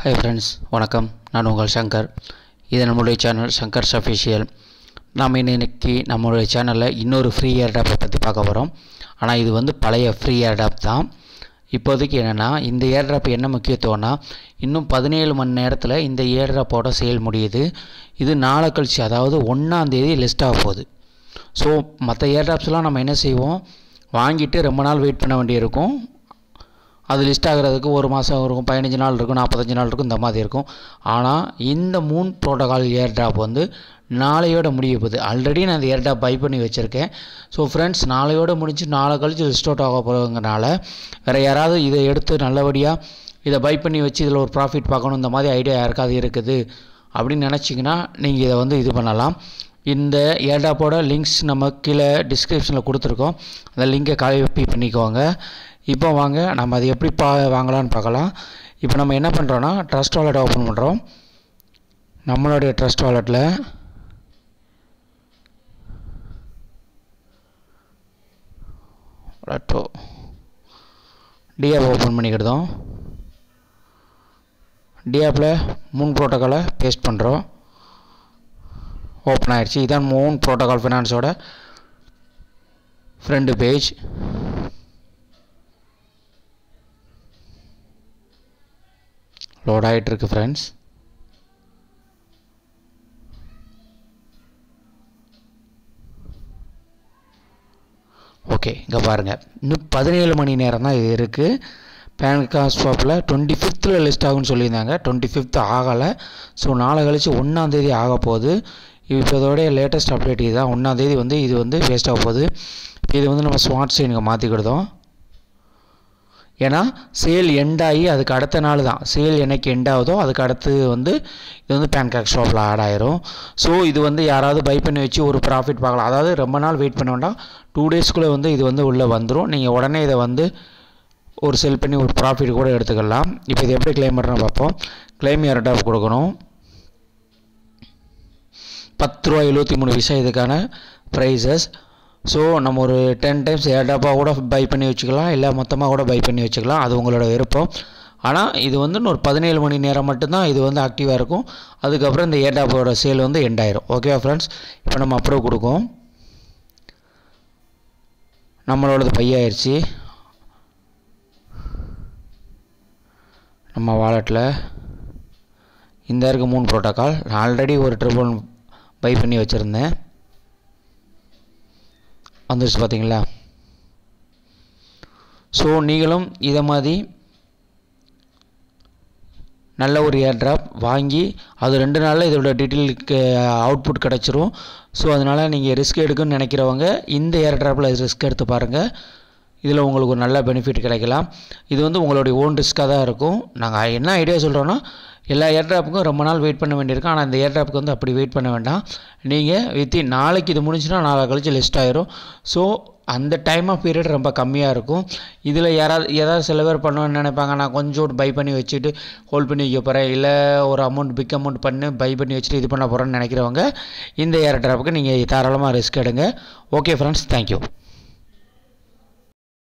hi friends வணக்கம் நான் உங்கள் சங்கர் இது நம்மளுடைய சேனல் சங்கர்ஸ் அஃபிஷியல் நாம் இன்னைக்கு நம்மளுடைய சேனலில் இன்னொரு ஃப்ரீ ஏர்டாப்பை பற்றி பார்க்க போகிறோம் ஆனால் இது வந்து பழைய ஃப்ரீ ஏர்டாப் தான் இப்போதைக்கு என்னென்னா இந்த ஏர்ட்ராப் என்ன முக்கியத்துவம்னா இன்னும் பதினேழு மணி நேரத்தில் இந்த ஏர்ட்ராப்போட சேல் முடியுது இது நாளை கழிச்சு அதாவது ஒன்றாந்தேதி லிஸ்ட் ஆக போகுது ஸோ மற்ற ஏர்ட்ராப்ஸ்லாம் நம்ம என்ன செய்வோம் வாங்கிட்டு ரொம்ப நாள் வெயிட் பண்ண வேண்டியிருக்கும் அது லிஸ்ட் ஆகிறதுக்கு ஒரு மாதம் இருக்கும் பதினஞ்சு நாள் இருக்கும் நாற்பத்தஞ்சு நாள் இருக்கும் இந்த மாதிரி இருக்கும் ஆனால் இந்த மூன் ப்ரோட்டோகால் ஏர் ட்ராப் வந்து நாளையோட முடிய போகுது ஆல்ரெடி நான் இந்த ஏர் ட்ராப் பை பண்ணி வச்சுருக்கேன் ஸோ ஃப்ரெண்ட்ஸ் நாளையோட முடிஞ்சு நாளை கழிச்சு லிஸ்ட் அவுட் ஆக போகிறதுனால வேறு யாராவது இதை எடுத்து நல்லபடியாக இதை பை பண்ணி வச்சு இதில் ஒரு ப்ராஃபிட் பார்க்கணும் இந்த மாதிரி ஐடியா யாருக்காவது இருக்குது அப்படின்னு நினச்சிங்கன்னா நீங்கள் இதை வந்து இது பண்ணலாம் இந்த ஏர்டாப்போட லிங்க்ஸ் நம்ம கீழே டிஸ்கிரிப்ஷனில் கொடுத்துருக்கோம் அந்த லிங்கை காப்பி பண்ணிக்கோங்க இப்போ வாங்க நம்ம அது எப்படி பா வாங்கலாம்னு பார்க்கலாம் இப்போ நம்ம என்ன பண்ணுறோன்னா ட்ரஸ்ட் வாலெட் ஓப்பன் பண்ணுறோம் நம்மளுடைய ட்ரஸ்ட் வாலெட்டில் டோ டிஆப் ஓப்பன் பண்ணிக்கிட்டோம் டிஆப்பில் மூணு ப்ரோட்டோக்காலை பேஸ்ட் பண்ணுறோம் ஓப்பன் ஆயிடுச்சு இதான் மூன் ப்ரோட்டோகால் ஃபினான்ஸோட ஃப்ரெண்டு பேஜ் லோட் ஆகிட்டுருக்கு ஃப்ரெண்ட்ஸ் ஓகே இங்கே பாருங்கள் இன்னும் பதினேழு மணி நேரம் தான் இது இருக்குது பேன் கார்ட் ஸ்வாப்பில் டுவெண்ட்டி ஃபிஃப்த்தில் லிஸ்ட் ஆகும்னு சொல்லியிருந்தாங்க டுவெண்ட்டி ஃபிஃப்த் ஆகலை ஸோ நாளை கழிச்சு ஒன்றாந்தேதி ஆக போகுது இப்போ இதோடைய லேட்டஸ்ட் அப்டேட் இதுதான் ஒன்றாந்தேதி வந்து இது வந்து வேஸ்ட் ஆக போகுது இது வந்து நம்ம ஸ்மார்ட் சைனுக்கு மாற்றிக்கிடுதோம் ஏன்னா சேல் எண்ட் ஆகி அதுக்கு அடுத்த நாள் தான் சேல் என்னைக்கு எண்ட் ஆகுதோ அதுக்கு அடுத்து வந்து இது வந்து பேன் கார்ட் ஷாப்பில் ஆட் ஆயிரும் ஸோ இது வந்து யாராவது பை பண்ணி வச்சு ஒரு ப்ராஃபிட் பார்க்கலாம் அதாவது ரொம்ப நாள் வெயிட் பண்ண வேண்டாம் டூ டேஸ்க்குள்ளே வந்து இது வந்து உள்ளே வந்துடும் நீங்கள் உடனே இதை வந்து ஒரு செல் பண்ணி ஒரு ப்ராஃபிட் கூட எடுத்துக்கலாம் இப்போ இது எப்படி கிளைம் பண்ணுறோம் பார்ப்போம் கிளைம் யார்டாப் கொடுக்கணும் பத்து ரூபா எழுபத்தி மூணு விஷயம் இதுக்கான ப்ரைஸஸ் ஸோ நம்ம ஒரு டென் டைம்ஸ் ஏர்டாப்பாக கூட பை பண்ணி வச்சுக்கலாம் இல்லை மொத்தமாக கூட பை பண்ணி வச்சுக்கலாம் அது உங்களோட விருப்பம் ஆனால் இது வந்து ஒரு பதினேழு மணி நேரம் மட்டும்தான் இது வந்து ஆக்டிவாக இருக்கும் அதுக்கப்புறம் இந்த ஏர்டாப்போட சேல் வந்து எண்ட் ஆயிரும் ஓகேவா ஃப்ரெண்ட்ஸ் இப்போ நம்ம அப்ரூவ் கொடுக்கும் நம்மளோடது பை ஆயிடுச்சு நம்ம வாலெட்டில் இந்த இருக்க மூணு ப்ரோட்டோக்கால் நான் ஆல்ரெடி ஒரு ட்ரிபிள் பை பண்ணி வச்சுருந்தேன் வந்துருச்சு பார்த்தீங்களா ஸோ நீங்களும் இதை மாதிரி நல்ல ஒரு ஏர் ட்ராப் வாங்கி அது ரெண்டு நாளில் இதோட டீட்டெயிலுக்கு அவுட்புட் கிடச்சிரும் ஸோ அதனால் நீங்கள் ரிஸ்க் எடுக்குன்னு நினைக்கிறவங்க இந்த ஏர் ட்ராப்பில் ரிஸ்க் எடுத்து பாருங்கள் இதில் உங்களுக்கு ஒரு நல்ல பெனிஃபிட் கிடைக்கலாம் இது வந்து உங்களுடைய ஓன் ரிஸ்க்காக தான் இருக்கும் நாங்கள் என்ன ஐடியா சொல்கிறோன்னா எல்லா ஏர்ட்ராப்புக்கும் ரொம்ப நாள் வெயிட் பண்ண வேண்டியிருக்கும் ஆனால் இந்த ஏர்ட்ராப்புக்கு வந்து அப்படி வெயிட் பண்ண வேண்டாம் நீங்கள் வித்தின் நாளைக்கு இது முடிஞ்சுன்னா நாளை கழிச்சு லிஸ்ட் ஆயிரும் ஸோ அந்த டைம் ஆஃப் பீரியட் ரொம்ப கம்மியாக இருக்கும் இதில் யாராவது ஏதாவது சில பேர் பண்ணணும்னு நினைப்பாங்க நான் கொஞ்சோண்டு பை பண்ணி வச்சுட்டு ஹோல்ட் பண்ணி வைக்க போகிறேன் இல்லை ஒரு அமௌண்ட் பிக் அமௌண்ட் பண்ணி பை பண்ணி வச்சுட்டு இது பண்ண போகிறேன்னு நினைக்கிறவங்க இந்த ஏர் ட்ராப்புக்கு நீங்கள் தாராளமாக ரிஸ்க் எடுங்க ஓகே ஃப்ரெண்ட்ஸ் தேங்க்யூ